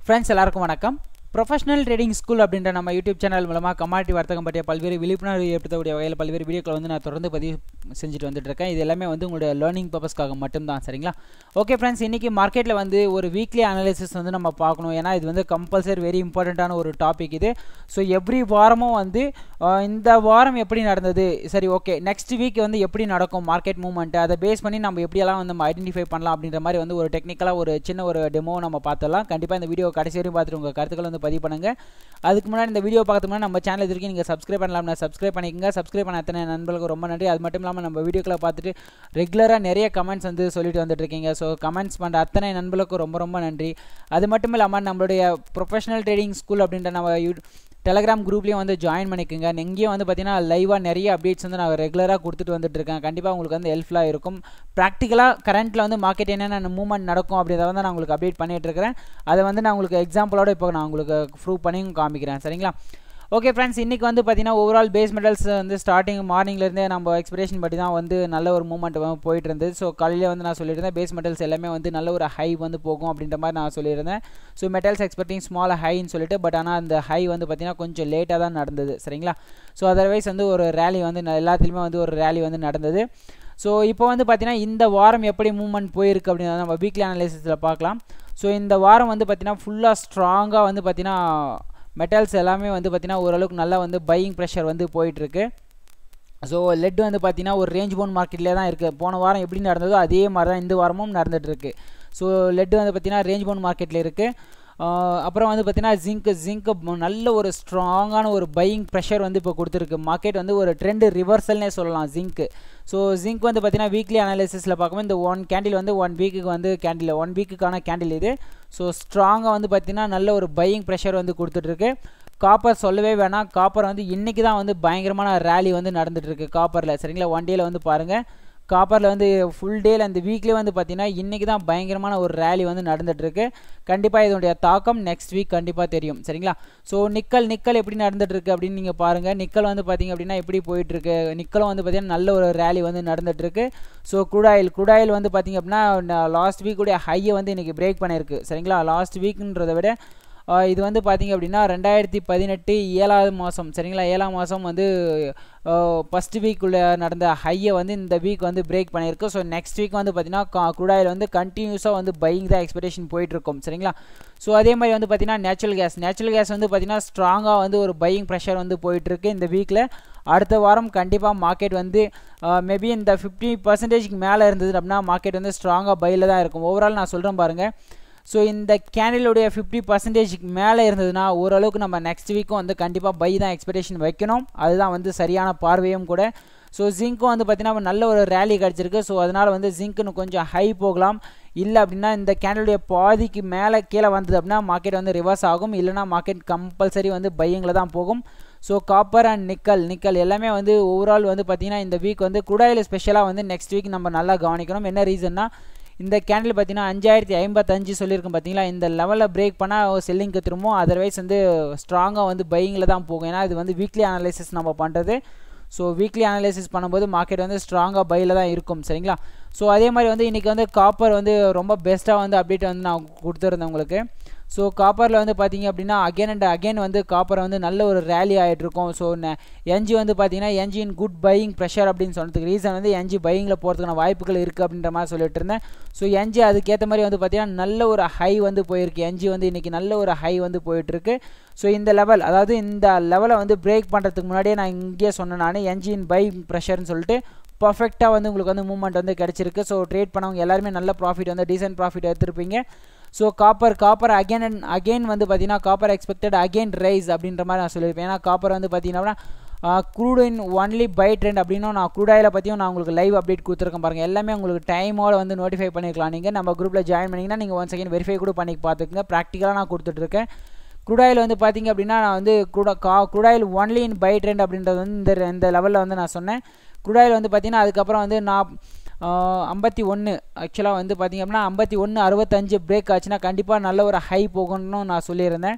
friends எல்லாருக்கும் வணக்கம் professional trading school அப்படின்ற நம்ம யூடியூப் சேனல் மூலமாக கமாடிட்டி வர்த்தகம் பற்றிய பல்வேறு விழிப்புணர்வு ஏற்படுத்தக்கூடிய வகையில் பல்வேறு வீடியோக்களை வந்து நான் தொடர்ந்து பதிவு செஞ்சுட்டு வந்துட்டு இருக்கேன் இது எல்லாமே வந்து உங்களோட லேர்னிங் பர்பஸ்க்காக மட்டும்தான் சரிங்களா ஓகே ஃப்ரெண்ட்ஸ் இன்றைக்கி மார்க்கெட்டில் வந்து ஒரு வீக்லி அனாலிசிஸ் வந்து நம்ம பார்க்கணும் ஏன்னா இது வந்து கம்பல்சரி வெரி இம்பார்ட்டண்ட்டான ஒரு டாபிக் இது ஸோ எவ்ரி வாரமும் வந்து அஹ், இந்த வாரம் எப்படி நடந்தது சரி ஓகே நெக்ஸ்ட் வீக் வந்து எப்படி நடக்கும் மார்க்கெட் மூவ்மெண்ட் அதை பேஸ் பண்ணி நம்ம எப்படியெல்லாம் வந்து நம்ம ஐடென்டிஃபை பண்ணலாம் அப்படின்ற மாதிரி வந்து ஒரு டெக்னிக்கலாக ஒரு சின்ன ஒரு டெமோ நம்ம பார்த்துடலாம் கண்டிப்பாக இந்த வீடியோ கடைசி வரையும் பார்த்துட்டு உங்கள் கருத்துக்களை வந்து பதிவு பண்ணுங்கள் அதுக்கு முன்னாடி இந்த வீடியோ பார்க்கறதுக்கு முன்னாடி நம்ம சேனல் இதுக்கு நீங்கள் சப்ஸ்கிரைப் பண்ணலாம் சப்ஸ்கிரைப் பண்ணிக்கங்க சப்ஸ்கிரைப் பண்ண அத்தனை நண்பர்களுக்கு ரொம்ப நன்றி அது மட்டும் இல்லாமல் நம்ம வீடியோக்களை பார்த்துட்டு ரெகுலராக நிறைய கமெண்ட்ஸ் வந்து சொல்லிட்டு வந்துட்டு இருக்கீங்க ஸோ கமெண்ட்ஸ் பண்ணுற அத்தனை நண்பர்களுக்கும் ரொம்ப ரொம்ப நன்றி அது மட்டும் இல்லாமல் நம்மளுடைய ப்ரொஃபஷனல் ட்ரேடிங் ஸ்கூல் அப்படின்ற நம்ம யூ டெலகிராம் குரூப்லேயும் வந்து ஜாயின் பண்ணிக்கோங்க இங்கேயும் வந்து பார்த்தீங்கன்னா லைவாக நிறைய அப்டேட்ஸ் வந்து நான் ரெகுலராக கொடுத்துட்டு வந்துட்டு இருக்கேன் கண்டிப்பாக உங்களுக்கு வந்து ஹெல்ப்ஃபுல்லாக இருக்கும் ப்ராக்டிக்கலாக கரண்ட்டில் வந்து மார்க்கெட் என்னென்ன மூவ்மெண்ட் நடக்கும் அப்படின்றத வந்து நான் உங்களுக்கு அப்டேட் பண்ணிட்டு இருக்கிறேன் அதை வந்து நான் உங்களுக்கு எக்ஸாம்பிளோட இப்போ நான் உங்களுக்கு ப்ரூவ் பண்ணியும் காமிக்கிறேன் சரிங்களா ஓகே ஃப்ரெண்ட்ஸ் இன்றைக்கி வந்து பார்த்தீங்கன்னா ஓவரால் பேஸ் மெட்டல்ஸ் வந்து ஸ்டார்டிங் மார்னிங்லேருந்தே நம்ம எக்ஸ்பிரேஷன் படி தான் வந்து நல்ல ஒரு மூவ்மெண்ட் போயிட்டு இருந்தது ஸோ காலையில் வந்து நான் சொல்லியிருந்தேன் பேஸ் மெட்டல்ஸ் எல்லாமே வந்து நல்ல ஒரு ஹை வந்து போகும் அப்படின்ற மாதிரி நான் சொல்லியிருந்தேன் ஸோ மெட்டல்ஸ் எக்ஸ்பெக்டிங் ஸ்மால் ஹைன்னு சொல்லிட்டு பட் ஆனால் அந்த ஹை வந்து பார்த்தீங்கன்னா கொஞ்சம் லேட்டாக தான் நடந்தது சரிங்களா ஸோ அதர்வைஸ் வந்து ஒரு ரேலி வந்து ந- எல்லாத்துலேயுமே வந்து ஒரு ரேலி வந்து நடந்தது ஸோ இப்போ வந்து பார்த்தீங்கன்னா இந்த வாரம் எப்படி மூவ்மெண்ட் போயிருக்கு அப்படின்றத நம்ம வீக்லி அனாலிசிஸில் பார்க்கலாம் ஸோ இந்த வாரம் வந்து பார்த்தீங்கன்னா ஃபுல்லாக ஸ்ட்ராங்காக வந்து பார்த்தீங்கன்னா மெட்டல்ஸ் எல்லாமே வந்து பார்த்தீங்கன்னா ஓரளவுக்கு நல்லா வந்து பையிங் ப்ரெஷர் வந்து போயிட்டுருக்கு ஸோ லெட் வந்து பார்த்தீங்கன்னா ஒரு ரேஞ்ச் போன் மார்க்கெட்லேயே தான் இருக்குது போன வாரம் எப்படி நடந்ததோ அதே மாதிரி தான் இந்த வாரமும் நடந்துகிட்ருக்கு ஸோ லெட் வந்து பார்த்தீங்கன்னா ரேஞ்ச் போன் மார்க்கெட்டில் இருக்குது அப்புறம் வந்து பார்த்தீங்கன்னா ஜிங்க் ஜிங்க் நல்ல ஒரு ஸ்ட்ராங்கான ஒரு பையிங் ப்ரெஷர் வந்து இப்போ கொடுத்துருக்கு மார்க்கெட் வந்து ஒரு ட்ரெண்டு ரிவர்சல்னே சொல்லலாம் ஜிங்க் ஸோ ஜிங்க் வந்து பார்த்தீங்கன்னா வீக்லி அனாலிசிஸில் பார்க்கும்போது இந்த ஒன் கேண்டில் வந்து ஒன் வீக்குக்கு வந்து கேண்டில் ஒன் வீக்குக்கான கேண்டில் இது ஸோ ஸ்ட்ராங்காக வந்து பார்த்தீங்கன்னா நல்ல ஒரு பையிங் ப்ரெஷர் வந்து கொடுத்துட்ருக்கு காப்பர் சொல்லவே வேணாம் காப்பர் வந்து இன்றைக்கி தான் வந்து பயங்கரமான ரேலி வந்து நடந்துட்டுருக்கு காப்பரில் சரிங்களா ஒன் டேயில் வந்து பாருங்கள் காப்பரில் வந்து ஃபுல் டேல அந்த வீக்லேயே வந்து பார்த்தீங்கன்னா இன்றைக்கி தான் பயங்கரமான ஒரு ரேலி வந்து நடந்துட்டுருக்கு கண்டிப்பாக இதனுடைய தாக்கம் நெக்ஸ்ட் வீக் கண்டிப்பாக தெரியும் சரிங்களா ஸோ நிக்கல் நிக்கல் எப்படி நடந்துட்டுருக்கு அப்படின்னு நீங்கள் பாருங்கள் நிக்கல் வந்து பார்த்தீங்க அப்படின்னா எப்படி போயிட்டுருக்கு நிக்கலும் வந்து பார்த்தீங்கன்னா நல்ல ஒரு ரேலி வந்து நடந்துட்டுருக்கு ஸோ குடாயில் குடாயில் வந்து பார்த்தீங்க அப்படின்னா லாஸ்ட் வீக்குடைய ஹையை வந்து இன்றைக்கி பிரேக் பண்ணியிருக்கு சரிங்களா லாஸ்ட் வீக்குன்றதை விட ஆஹ் இது வந்து பார்த்தீங்க அப்படின்னா ரெண்டாயிரத்தி பதினெட்டு ஏழாவது மாதம் சரிங்களா ஏழாம் மாதம் வந்து ஃபஸ்ட் வீக்குள்ளே நடந்த ஹையை வந்து இந்த வீக் வந்து பிரேக் பண்ணியிருக்கு ஸோ நெக்ஸ்ட் வீக் வந்து பார்த்தீங்கன்னா குடாயில் வந்து கண்டினியூஸாக வந்து பையிங் தான் எக்ஸ்பெக்டேஷன் போயிட்டுருக்கும் சரிங்களா ஸோ அதே மாதிரி வந்து பார்த்தீங்கன்னா நேச்சுரல் கேஸ் நேச்சுரல் கேஸ் வந்து பார்த்தீங்கன்னா ஸ்ட்ராங்காக வந்து ஒரு பையிங் ப்ரெஷர் வந்து போயிட்டுருக்கு இந்த வீக்கில் அடுத்த வாரம் கண்டிப்பாக மார்க்கெட் வந்து மேபி இந்த ஃபிஃப்டி பர்சன்டேஜ்க்கு மேலே இருந்தது அப்படின்னா மார்க்கெட் வந்து ஸ்ட்ராங்காக பையில் தான் இருக்கும் ஓவரால் நான் சொல்கிறேன் பாருங்கள் ஸோ இந்த கேண்டிலுடைய ஃபிஃப்டி பர்சன்டேஜ்க்கு மேலே இருந்ததுன்னா ஓரளவுக்கு நம்ம நெக்ஸ்ட் வீக்கும் வந்து கண்டிப்பாக பை தான் எக்ஸ்பெக்டேஷன் வைக்கணும் அதுதான் வந்து சரியான பார்வையும் கூட ஸோ ஜிங்க்கும் வந்து பார்த்தீங்கன்னா நல்ல ஒரு ரேலி கிடச்சிருக்கு ஸோ அதனால் வந்து ஜிங்க்குன்னு கொஞ்சம் ஹை போகலாம் இல்லை அப்படின்னா இந்த கேண்டலுடைய பாதிக்கு மேலே கீழே வந்தது அப்படின்னா மார்க்கெட் வந்து ரிவர்ஸ் ஆகும் இல்லைனா மார்க்கெட் கம்பல்சரி வந்து பையிங்கில் தான் போகும் so copper and nickel nickel எல்லாமே வந்து ஓவரால் வந்து பார்த்தீங்கன்னா இந்த வீக் வந்து குடாயில் ஸ்பெஷலாக வந்து நெக்ஸ்ட் வீக் நம்ம நல்லா கவனிக்கணும் என்ன ரீசன்னா இந்த கேண்டில் பார்த்தீங்கன்னா அஞ்சாயிரத்தி ஐம்பத்தஞ்சு சொல்லியிருக்கோம் பார்த்தீங்களா இந்த லெவலில் பிரேக் பண்ணால் செல்லிங்க்கு திரும்பவும் அதர்வைஸ் வந்து ஸ்ட்ராங்காக வந்து பையிங்கில் தான் போகும் ஏன்னா இது வந்து வீக்லி அனாலிசிஸ் நம்ம பண்ணுறது ஸோ வீக்லி அனாலிசிஸ் பண்ணும்போது மார்க்கெட் வந்து ஸ்ட்ராங்காக பையில் தான் இருக்கும் சரிங்களா ஸோ அதே மாதிரி வந்து இன்றைக்கி வந்து காப்பர் வந்து ரொம்ப பெஸ்ட்டாக வந்து அப்டேட் வந்து நான் கொடுத்துருந்தேன் உங்களுக்கு ஸோ காப்பரில் வந்து பார்த்தீங்க அப்படின்னா அகைன் அண்ட் அகைன் வந்து காப்பர் வந்து நல்ல ஒரு ரேலி ஆகிட்டு இருக்கும் ஸோ என்ஜி வந்து பார்த்தீங்கன்னா NG in good buying pressure அப்படின்னு சொன்னதுக்கு ரீசன் வந்து என்ஜி பையிங்கில் போகிறதுக்கான வாய்ப்புகள் இருக்குது அப்படின்ற மாதிரி சொல்லிட்டு இருந்தேன் ஸோ என்ஜி அதுக்கேற்ற மாதிரி வந்து பார்த்தீங்கன்னா நல்ல ஒரு ஹை வந்து போயிருக்கு என்ஜி வந்து இன்றைக்கி நல்ல ஒரு ஹை வந்து போயிட்டுருக்கு ஸோ இந்த லெவல் அதாவது இந்த லெவலை வந்து பிரேக் பண்ணுறதுக்கு முன்னாடியே நான் இங்கேயே சொன்னேன் நான் என்ஜின் பை ப்ரெஷர்னு சொல்லிட்டு பர்ஃபெக்டாக வந்து உங்களுக்கு வந்து மூவ்மெண்ட் வந்து கிடச்சிருக்கு ஸோ ட்ரேட் பண்ணவங்க எல்லாருமே நல்ல ப்ராஃபிட் வந்து டீசென்ட் ப்ராஃபிட் எடுத்திருப்பீங்க so copper copper again and again வந்து பார்த்தீங்கன்னா காப்பர் எக்ஸ்பெக்டட் அகைன் ரைஸ் அப்படின்ற மாதிரி நான் சொல்லியிருப்பேன் ஏன்னா காப்பர் வந்து பார்த்தீங்கன்னா crude in only buy trend அப்படின்னும் நான் க்ரூட் ஆயிலை பற்றியும் நான் உங்களுக்கு லைவ் அப்டேட் கொடுத்துருக்கேன் பாருங்கள் எல்லாமே உங்களுக்கு டைமோட வந்து நோட்டிஃபை பண்ணிக்கலாம் நீங்கள் நம்ம குரூப்பில் ஜாயின் பண்ணிங்கன்னா நீங்கள் ஒன் செகண்ட் வெரிஃபை கூட பண்ணி பார்த்துக்குங்க ப்ராக்டிக்கலாக நான் கொடுத்துட்ருக்கேன் குடாயில் வந்து பார்த்தீங்க அப்படின்னா நான் வந்து குடா கா குடாயில் ஒன்லி இன் பை ட்ரெண்ட் அப்படின்றது வந்து இந்த இந்த லெவலில் வந்து நான் சொன்னேன் குடாயில் வந்து பார்த்தீங்கன்னா அதுக்கப்புறம் வந்து நான் ஐம்பத்தி ஒன்று ஆக்சுவலாக வந்து பார்த்திங்க அப்படின்னா ஐம்பத்தி ஒன்று அறுபத்தஞ்சு பிரேக் ஆச்சுன்னா கண்டிப்பாக நல்ல ஒரு ஹை போகணும்னு நான் சொல்லியிருந்தேன்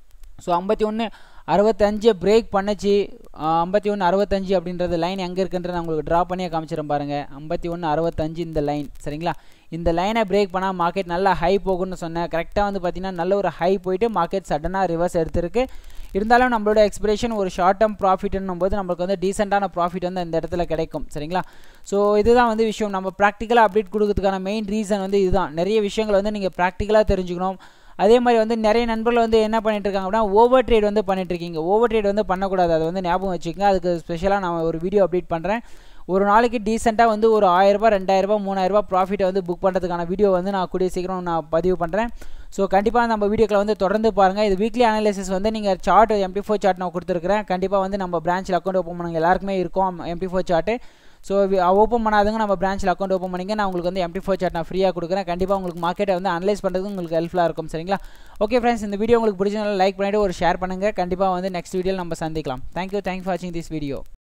ஸோ ஐம்பத்தி ஒன்று அறுபத்தஞ்சு பிரேக் பண்ணுச்சு ஐம்பத்தி ஒன்று அறுபத்தஞ்சு அப்படின்றது லைன் எங்கே இருக்குன்றது நான் உங்களுக்கு ட்ரா பண்ணியே காமிச்சிடும் பாருங்கள் ஐம்பத்தி ஒன்று அறுபத்தஞ்சு இந்த லைன் சரிங்களா இந்த லைனை பிரேக் பண்ணால் மார்க்கெட் நல்லா ஹை போகும்னு சொன்னேன் கரெக்டாக வந்து பார்த்தீங்கன்னா நல்ல ஒரு ஹை போயிட்டு மார்க்கெட் சடனாக ரிவர்ஸ் எடுத்திருக்கு இருந்தாலும் நம்மளோட எக்ஸ்பிரேஷன் ஒரு ஷார்ட் டேர்ம் ப்ராஃபிட்னும் போது நம்மளுக்கு வந்து டீசெண்டான ப்ராஃபிட் வந்து இந்த இடத்துல கிடைக்கும் சரிங்களா ஸோ இதுதான் வந்து விஷயம் நம்ம ப்ராக்டிக்கலாக அப்டேட் கொடுக்கறதுக்கான மெயின் ரீசன் வந்து இதுதான் நிறைய விஷயங்கள் வந்து நீங்கள் ப்ராக்டிக்கலாக தெரிஞ்சுக்கணும் அதே மாதிரி வந்து நிறைய நண்பர்கள் வந்து என்ன பண்ணிட்டு இருக்காங்க அப்படின்னா ஓவர் ட்ரேட் வந்து பண்ணிட்டு இருக்கீங்க ஓவர் ட்ரேட் வந்து பண்ணக்கூடாது அதை வந்து ஞாபகம் வச்சுக்கோங்க அதுக்கு ஸ்பெஷலாக நான் ஒரு வீடியோ அப்டேட் பண்ணுறேன் ஒரு நாளைக்கு டீசெண்டாக வந்து ஒரு ஆயிரரூபா ரெண்டாயிரரூபா மூணாயிரரூபா ப்ராஃபிட்டை வந்து புக் பண்ணுறதுக்கான வீடியோ வந்து நான் கூடிய சீக்கிரம் நான் பதிவு பண்ணுறேன் ஸோ கண்டிப்பாக நம்ம வீடியோக்களை வந்து தொடர்ந்து பாருங்கள் இது வீக்லி அனாலிசிஸ் வந்து நீங்கள் சார்ட் எம்பி ஃபோர் சார்ட் நான் கொடுத்துருக்கிறேன் கண்டிப்பாக வந்து நம்ம பிரான்ச்சில் அக்கௌண்ட் ஓப்பன் பண்ணுங்க எல்லாருக்குமே இருக்கும் MP four chart so open பண்ணாதவங்க நம்ம பிரான்ச்சில் அக்கௌண்ட் ஓப்பன் பண்ணிங்க நான் உங்களுக்கு வந்து எம்டி ஃபோர் சார்ட் நான் ஃப்ரீயாக கொடுக்குறேன் கண்டிப்பாக உங்களுக்கு மார்க்கெட்டை வந்து அனலைஸ் பண்ணுறதுக்கு உங்களுக்கு ஹெல்ப்ஃபுல்லாக இருக்கும் சரிங்களா ஓகே ஃப்ரெண்ட்ஸ் இந்த வீடியோ உங்களுக்கு பிடிச்சதுனால லைக் பண்ணிவிட்டு ஒரு ஷேர் பண்ணுங்கள் கண்டிப்பாக வந்து நெக்ஸ்ட் வீடியோவில் நம்ம சந்திக்கலாம் தேங்க்யூ தேங்க்ஸ் ஃபார் வாட்சிங் திஸ் வீடியோ